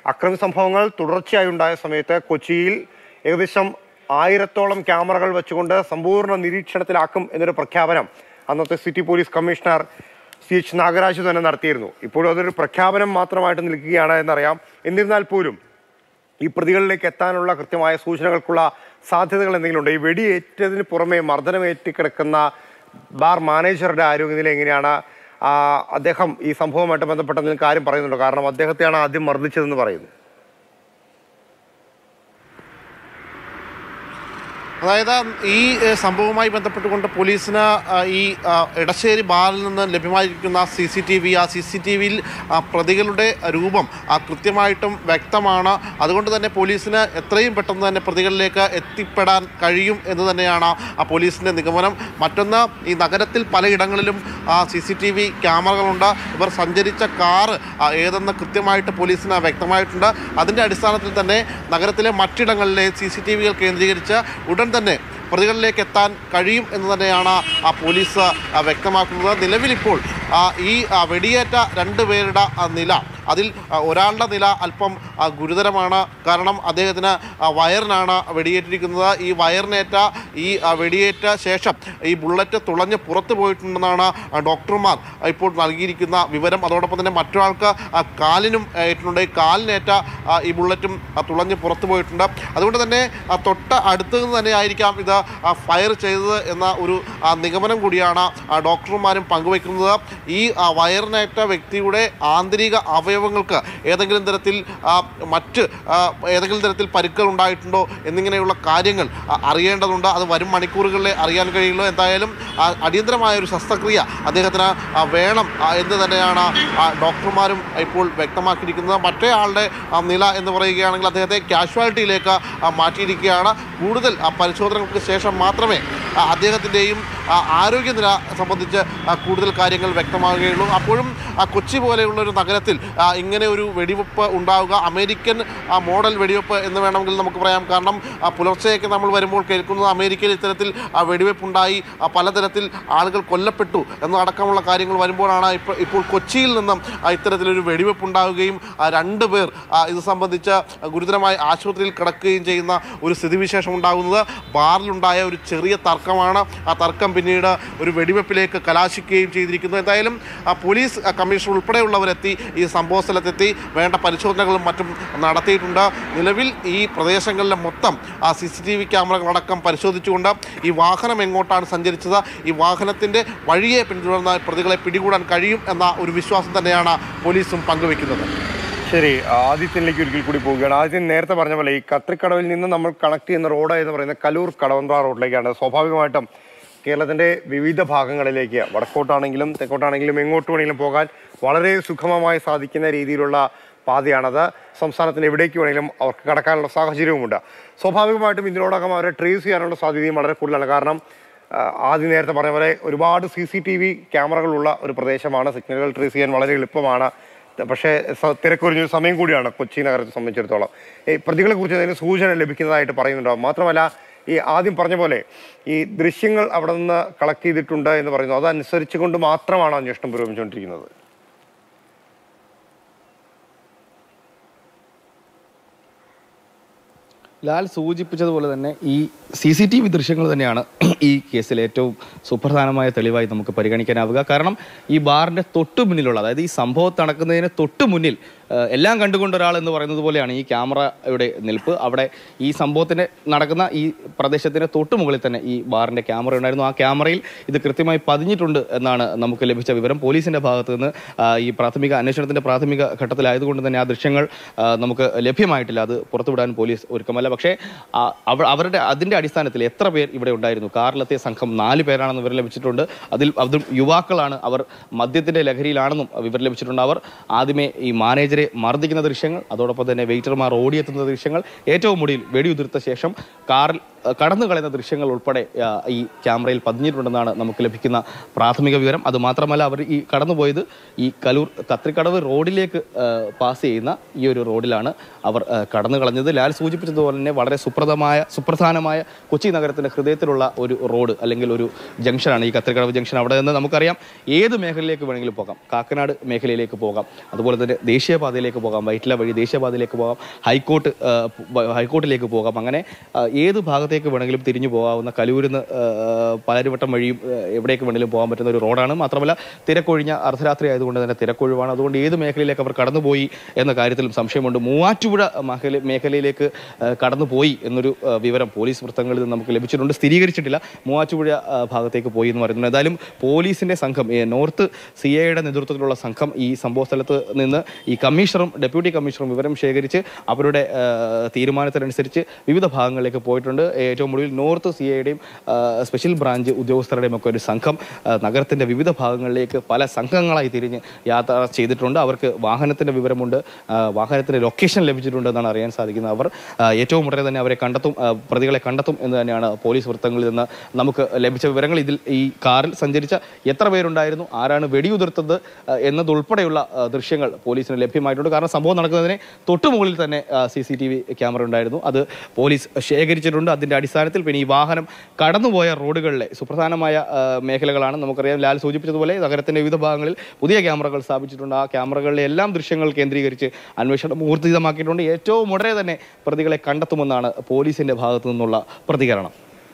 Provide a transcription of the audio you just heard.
അക്രമി സംഭവങ്ങൾ തുടർച്ചയായി ഉണ്ടായ സമയത്ത് കൊച്ചിയിൽ ഏകദേശം ആയിരത്തോളം ക്യാമറകൾ വെച്ചുകൊണ്ട് സമ്പൂർണ്ണ നിരീക്ഷണത്തിലാക്കും എന്നൊരു പ്രഖ്യാപനം അന്നത്തെ city police commissioner C H Nagaraj തന്നെ നടത്തിയിരുന്നു ഇപ്പോഴും അതൊരു പ്രഖ്യാപനം മാത്രമായിട്ട് നിൽക്കുകയാണ് എന്നറിയാം എന്നിരുന്നാൽ പോലും ഈ പ്രതികളിലേക്ക് എത്താനുള്ള കൃത്യമായ സൂചനകൾക്കുള്ള സാധ്യതകൾ എന്തെങ്കിലും ഉണ്ട് ഈ വെടിയേറ്റതിന് പുറമെ മർദ്ദനമേറ്റ് കിടക്കുന്ന ബാർ മാനേജറുടെ ആരോഗ്യനില എങ്ങനെയാണ് ആ, അദ്ദേഹം ഈ സംഭവവുമായിട്ട് ബന്ധപ്പെട്ട എന്തെങ്കിലും കാര്യം പറയുന്നുണ്ടോ കാരണം അദ്ദേഹത്തെയാണ് ആദ്യം മർദ്ദിച്ചതെന്ന് പറയുന്നു അതായത് ഈ ഏഹ്, സംഭവവുമായി ബന്ധപ്പെട്ടുകൊണ്ട് പോലീസിന് ആ, ഈ ആ, ഇടശ്ശേരി ബാറിൽ നിന്ന് ലഭ്യമായിരിക്കുന്ന സി സി ടി വി ആ സി സി ടി വിയിൽ പ്രതികളുടെ രൂപം ആ, കൃത്യമായിട്ടും വ്യക്തമാണ് അതുകൊണ്ട് തന്നെ പോലീസിന് എത്രയും പെട്ടെന്ന് തന്നെ പ്രതികളിലേക്ക് എത്തിപ്പെടാൻ കഴിയും എന്ന് തന്നെയാണ് ആ പോലീസിൻ്റെ നിഗമനം മറ്റൊന്ന് ഈ നഗരത്തിൽ പലയിടങ്ങളിലും സി സി ടി വി ക്യാമറകളുണ്ട് ഇവർ സഞ്ചരിച്ച കാറ് ആ, ഏതെന്ന് കൃത്യമായിട്ട് പോലീസിന് വ്യക്തമായിട്ടുണ്ട് അതിൻ്റെ അടിസ്ഥാനത്തിൽ തന്നെ നഗരത്തിലെ മറ്റിടങ്ങളിലെ സി സി ടി വികൾ കേന്ദ്രീകരിച്ച് ഉടൻ തന്നെ പ്രതികളിലേക്ക് എത്താൻ കഴിയും എന്ന് തന്നെയാണ് ആ പോലീസ് ആ, വ്യക്തമാക്കുന്നത് നിലവിലിപ്പോൾ ആ, ഈ ആ, വെടിയേറ്റ രണ്ട് പേരുടെ ആ, നില അതിൽ ആ, ഒരാളുടെ നില അല്പം ആ, ഗുരുതരമാണ് കാരണം അദ്ദേഹത്തിന് ആ, വയറിനാണ് വെടിയേറ്റിരിക്കുന്നത് ഈ വയറിനേറ്റ ഈ ആ, വെടിയേറ്റ ശേഷം ഈ ബുള്ളറ്റ് തുളഞ്ഞ് പുറത്തു പോയിട്ടുണ്ടെന്നാണ് ആ, ഡോക്ടർമാർ ഇപ്പോൾ നൽകിയിരിക്കുന്ന വിവരം അതോടൊപ്പം തന്നെ മറ്റൊരാൾക്ക് ആ, കാലിനും ഏറ്റിട്ടുണ്ട് ഈ കാലിനേറ്റ ആ, ഈ ബുള്ളറ്റും ആ, തുളഞ്ഞ് പുറത്തു പോയിട്ടുണ്ട് അതുകൊണ്ട് തന്നെ ആ, തൊട്ട അടുത്ത് നിന്ന് തന്നെ ആയിരിക്കാം ഇത് ആ, ഫയർ ചെയ്തത് എന്ന ഒരു ആ, നിഗമനം കൂടിയാണ് ആ, ഡോക്ടർമാരും പങ്കുവയ്ക്കുന്നത് ഈ ആ, വയറിനേറ്റ വ്യക്തിയുടെ ആന്തരിക അവയവങ്ങൾക്ക് ഏതെങ്കിലും തരത്തിൽ ആ, മറ്റ് ആ, ഏതെങ്കിലും തരത്തിൽ പരുക്കൾ ഉണ്ടായിട്ടുണ്ടോ എന്നിങ്ങനെയുള്ള കാര്യങ്ങൾ ആ, അറിയേണ്ടതുണ്ട് അത് വരും മണിക്കൂറുകളിലെ അറിയാൻ കഴിയുള്ളൂ എന്തായാലും ആ, അടിയന്തരമായ ഒരു ശസ്ത്രക്രിയ അദ്ദേഹത്തിന് ആ, വേണം ആ, എന്ന് തന്നെയാണ് ആ, ഡോക്ടർമാരും ഇപ്പോൾ വ്യക്തമാക്കിയിരിക്കുന്നത് മറ്റേ ആളുടെ ആ, നില എന്ന് പറയുകയാണെങ്കിൽ അദ്ദേഹത്തെ കാഷ്വാലിറ്റിയിലേക്ക് ആ, മാറ്റിയിരിക്കുകയാണ് കൂടുതൽ ആ, പരിശോധനകൾക്ക് ശേഷം മാത്രമേ ആ, അദ്ദേഹത്തിൻ്റെയും ആ, ആരോഗ്യനില സംബന്ധിച്ച് ആ, കൂടുതൽ കാര്യങ്ങൾ വ്യക്തമാകുകയുള്ളൂ അപ്പോഴും ആ, കൊച്ചി പോലെയുള്ള ഒരു നഗരത്തിൽ ആ, ഇങ്ങനെ ഒരു വെടിവെപ്പ് ഉണ്ടാവുക അമേരിക്കൻ ആ, മോഡൽ വെടിവെപ്പ് എന്ന് വേണമെങ്കിൽ നമുക്ക് പറയാം കാരണം ആ, പുലർച്ചെയൊക്കെ നമ്മൾ വരുമ്പോൾ കേൾക്കുന്നത് അമേരിക്കയിൽ ഇത്തരത്തിൽ ആ, വെടിവെപ്പുണ്ടായി ആ, പലതരത്തിൽ ആളുകൾ കൊല്ലപ്പെട്ടു എന്നടക്കമുള്ള കാര്യങ്ങൾ വരുമ്പോഴാണ് ഇപ്പോൾ ഇപ്പോൾ കൊച്ചിയിൽ നിന്നും ആ, ഇത്തരത്തിലൊരു വെടിവെപ്പ് ഉണ്ടാവുകയും ആ, രണ്ട് പേർ ആ, ഇത് സംബന്ധിച്ച് ഗുരുതരമായി ആശുപത്രിയിൽ കിടക്കുകയും ചെയ്യുന്ന ഒരു സ്ഥിതിവിശേഷം ഉണ്ടാകുന്നത് ബാറിലുണ്ടായ ഒരു ചെറിയ തർക്കമാണ് ആ തർക്കം പിന്നീട് ഒരു വെടിവെപ്പിലേക്ക് കലാശിക്കുകയും ചെയ്തിരിക്കുന്നു എന്തായാലും ആ, പോലീസ് ആ, കമ്മീഷണർ ഉൾപ്പെടെയുള്ളവരെത്തി ഈ സംഭവ സ്ഥലത്തെത്തി വേണ്ട പരിശോധനകളും മറ്റും നടത്തിയിട്ടുണ്ട് നിലവിൽ ഈ പ്രദേശങ്ങളിലെ മൊത്തം ആ സി സി ടി വി ക്യാമറകളടക്കം പരിശോധിച്ചുകൊണ്ട് ഈ വാഹനം എങ്ങോട്ടാണ് സഞ്ചരിച്ചത് ഈ വാഹനത്തിൻ്റെ വഴിയെ പിന്തുടർന്ന പ്രതികളെ പിടികൂടാൻ കഴിയും എന്ന ഒരു വിശ്വാസം തന്നെയാണ് പോലീസും പങ്കുവെക്കുന്നത് ശരി ആദിത്യനിലേക്ക് ഒരിക്കൽ കൂടി പോവുകയാണ് ആദ്യം നേരത്തെ പറഞ്ഞ പോലെ ഈ കത്രിക്കടവിൽ നിന്ന് നമ്മൾ കണക്ട് ചെയ്യുന്ന റോഡ് എന്ന് പറയുന്നത് കലൂർ കടവന്ത്ര റോഡിലേക്കാണ് സ്വാഭാവികമായിട്ടും കേരളത്തിന്റെ വിവിധ ഭാഗങ്ങളിലേക്ക് വടക്കോട്ടാണെങ്കിലും തെക്കോട്ടാണെങ്കിലും എങ്ങോട്ട് വേണമെങ്കിലും പോകാൻ വളരെ സുഗമമായി സാധിക്കുന്ന രീതിയിലുള്ള പാതയാണത് സംസ്ഥാനത്തിന് എവിടേക്ക് വേണമെങ്കിലും അവർക്ക് കടക്കാനുള്ള സാഹചര്യവുമുണ്ട് സ്വാഭാവികമായിട്ടും ഇതിനോടകം അവരെ ട്രേസ് ചെയ്യാനുള്ള സാധ്യതയും വളരെ കൂടുതലാണ് കാരണം ആ, ആദ്യം നേരത്തെ പറഞ്ഞ പോലെ ഒരുപാട് സി സി ടി വി ക്യാമറകളുള്ള ഒരു പ്രദേശമാണ് സിഗ്നലുകൾ ട്രേസ് ചെയ്യാൻ വളരെ എളുപ്പമാണ് പക്ഷേ സ- തിരക്കൊരിഞ്ഞൊരു സമയം കൂടിയാണ് കൊച്ചി നഗരത്തെ സംബന്ധിച്ചിടത്തോളം ഈ പ്രതികളെ കുറിച്ച് അതിന് സൂചന ലഭിക്കുന്നതായിട്ട് പറയുന്നുണ്ടാവും മാത്രമല്ല ഈ ആദ്യം പറഞ്ഞ പോലെ ഈ ദൃശ്യങ്ങൾ അവിടെ നിന്ന് കളക്ട് ചെയ്തിട്ടുണ്ട് എന്ന് പറയുന്നു അതനുസരിച്ച് കൊണ്ട് മാത്രമാണ് അന്വേഷണം പുരോഗമിച്ചുകൊണ്ടിരിക്കുന്നത് ലാൽ സൂചിപ്പിച്ചതുപോലെ തന്നെ ഈ സി സി ടി വി ദൃശ്യങ്ങൾ തന്നെയാണ് ഈ കേസിൽ ഏറ്റവും സുപ്രധാനമായ തെളിവായി നമുക്ക് പരിഗണിക്കാനാവുക കാരണം ഈ ബാറിന്റെ തൊട്ടു മുന്നിലുള്ള അതായത് ഈ സംഭവം നടക്കുന്നതിന് തൊട്ടു മുന്നിൽ ആ, എല്ലാം കണ്ടുകൊണ്ട് ഒരാൾ എന്ന് പറയുന്നത് പോലെയാണ് ഈ ക്യാമറയുടെ നിൽപ്പ് അവിടെ ഈ സംഭവത്തിന് നടക്കുന്ന ഈ പ്രദേശത്തിന് തൊട്ടു മുകളിൽ തന്നെ ഈ ബാറിന്റെ ക്യാമറ ഉണ്ടായിരുന്നു ആ ക്യാമറയിൽ ഇത് കൃത്യമായി പതിഞ്ഞിട്ടുണ്ട് എന്നാണ് നമുക്ക് ലഭിച്ച വിവരം പോലീസിന്റെ ഭാഗത്ത് നിന്ന് ആ, ഈ പ്രാഥമിക അന്വേഷണത്തിന്റെ പ്രാഥമിക ഘട്ടത്തിലായതുകൊണ്ട് തന്നെ ആ ദൃശ്യങ്ങൾ ആ, നമുക്ക് ലഭ്യമായിട്ടില്ല അത് പുറത്തുവിടാൻ പോലീസ് ഒരുക്കമല്ല പക്ഷേ ആ, അവ- അവരുടെ അതിന്റെ അടിസ്ഥാനത്തിൽ എത്ര പേർ ഇവിടെ ഉണ്ടായിരുന്നു കാറിലെത്തിയ സംഘം നാല് പേരാണെന്ന് വിവരം ലഭിച്ചിട്ടുണ്ട് അതിൽ അതും യുവാക്കളാണ് അവർ മദ്യത്തിന്റെ ലഹരിയിലാണെന്നും വിവരം ലഭിച്ചിട്ടുണ്ട് അവർ ആദ്യമേ ഈ മാനേജരെ മർദ്ദിക്കുന്ന ദൃശ്യങ്ങൾ അതോടൊപ്പം തന്നെ വെയിറ്റർമാർ ഓടിയെത്തുന്ന ദൃശ്യങ്ങൾ ഏറ്റവും ഒടുവിൽ വെടിയുതിർത്ത ശേഷം കാറിൽ ആ, കടന്നു കളയുന്ന ദൃശ്യങ്ങൾ ഉൾപ്പെടെ ആ, ഈ ക്യാമറയിൽ പതിഞ്ഞിട്ടുണ്ടെന്നാണ് നമുക്ക് ലഭിക്കുന്ന പ്രാഥമിക വിവരം അത് മാത്രമല്ല അവർ ഈ കടന്നുപോയത് ഈ കലൂർ കത്രിക്കടവ് റോഡിലേക്ക് ആ, പാസ് ചെയ്യുന്ന ഈ ഒരു റോഡിലാണ് അവർ ആ, കടന്നു കളഞ്ഞത് ലാൽ സൂചിപ്പിച്ചതുപോലെ തന്നെ വളരെ സുപ്രദമായ സുപ്രധാനമായ കൊച്ചി നഗരത്തിന്റെ ഹൃദയത്തിലുള്ള ഒരു റോഡ് അല്ലെങ്കിൽ ഒരു ജംഗ്ഷനാണ് ഈ കത്രിക്കടവ് ജംഗ്ഷൻ അവിടെ നിന്ന് നമുക്കറിയാം ഏത് മേഖലയിലേക്ക് വേണമെങ്കിലും പോകാം കാക്കനാട് മേഖലയിലേക്ക് പോകാം അതുപോലെ തന്നെ ദേശീയപാതയിലേക്ക് പോകാം വൈറ്റില വഴി ദേശീയപാതയിലേക്ക് പോകാം ഹൈക്കോർട്ട് ആ, പ- ഹൈക്കോർട്ടിലേക്ക് പോകാം അങ്ങനെ ആ, ഏത് ഭാഗത്തേക്ക് വേണമെങ്കിലും തിരിഞ്ഞു പോകാവുന്ന കലൂരിന്ന് പാലാരിവട്ടം വഴിയും ആ, എവിടേക്ക് വേണമെങ്കിലും പോകാൻ പറ്റുന്ന ഒരു റോഡാണ് മാത്രമല്ല തിരക്കൊഴിഞ്ഞ അർദ്ധരാത്രി ആയതുകൊണ്ട് തന്നെ തിരക്കൊഴിവാണ് അതുകൊണ്ട് ഏത് മേഖലയിലേക്ക് അവർ കടന്നുപോയി എന്ന കാര്യത്തിലും സംശയമുണ്ട് മൂവാറ്റുപുഴ മേഖല മേഖലയിലേക്ക് ആ, കടന്നുപോയി എന്നൊരു ആ, വിവരം പോലീസ് വൃത്തങ്ങളിൽ നിന്ന് നമുക്ക് ലഭിച്ചിട്ടുണ്ട് സ്ഥിരീകരിച്ചിട്ടില്ല മൂവാറ്റുപുഴ ആ, ഭാഗത്തേക്ക് പോയി എന്ന് പറയുന്നത് ഏതായാലും പോലീസിന്റെ സംഘം ഏ, നോർത്ത് സി ഐയുടെ നേതൃത്വത്തിലുള്ള സംഘം ഈ സംഭവ സ്ഥലത്ത് നിന്ന് ഈ കമ്മീഷണറും ഡെപ്യൂട്ടി കമ്മീഷണറും വിവരം ശേഖരിച്ച് അവരുടെ ആ, തീരുമാനത്തിനനുസരിച്ച് വിവിധ ഭാഗങ്ങളിലേക്ക് പോയിട്ടുണ്ട് ഏറ്റവും ഒടുവിൽ നോർത്ത് സി ഐയുടെയും സ്പെഷ്യൽ ബ്രാഞ്ച് ഉദ്യോഗസ്ഥരുടെയും ഒക്കെ ഒരു സംഘം ആ, നഗരത്തിന്റെ വിവിധ ഭാഗങ്ങളിലേക്ക് പല സംഘങ്ങളായി തിരിഞ്ഞ് യാത്ര ചെയ്തിട്ടുണ്ട് അവർക്ക് വാഹനത്തിന്റെ വിവരമുണ്ട് ആ, വാഹനത്തിന്റെ ലൊക്കേഷൻ ലഭിച്ചിട്ടുണ്ട് എന്നാണ് അറിയാൻ സാധിക്കുന്നത് അവർ ആ, ഏറ്റവും ഉടനെ തന്നെ അവരെ കണ്ടെത്തും ആ, പ്രതികളെ കണ്ടെത്തും എന്ന് തന്നെയാണ് പോലീസ് വൃത്തങ്ങളിൽ നിന്ന് നമുക്ക് ലഭിച്ച വിവരങ്ങൾ ഇതിൽ ഈ കാറിൽ സഞ്ചരിച്ച എത്ര പേരുണ്ടായിരുന്നു ആരാണ് വെടിയുതിർത്തത് ആ, എന്നതുൾപ്പെടെയുള്ള ആ, ദൃശ്യങ്ങൾ പോലീസിന് ലഭ്യമായിട്ടുണ്ട് കാരണം സംഭവം നടക്കുന്നതിന് തൊട്ടു മുകളിൽ തന്നെ C C T V camera ഉണ്ടായിരുന്നു അത് പോലീസ് ശേഖരിച്ചിട്ടുണ്ട് അതിന്റെ അടിസ്ഥാനത്തിൽ പിന്നെ ഈ വാഹനം കടന്നുപോയ റോഡുകളിലെ സുപ്രധാനമായ ആ, മേഖലകളാണ് നമുക്കറിയാം ലാൽ സൂചിപ്പിച്ചതുപോലെ നഗരത്തിന്റെ വിവിധ ഭാഗങ്ങളിൽ പുതിയ ക്യാമറകൾ സ്ഥാപിച്ചിട്ടുണ്ട് ആ ക്യാമറകളിലെ എല്ലാം ദൃശ്യങ്ങൾ കേന്ദ്രീകരിച്ച് അന്വേഷണം ഊർജിതമാക്കിയിട്ടുണ്ട് ഏറ്റവും ഉടനെ തന്നെ പ്രതികളെ കണ്ടെത്തുമെന്നാണ് പോലീസിന്റെ ഭാഗത്തു നിന്നുള്ള പ്രതികരണം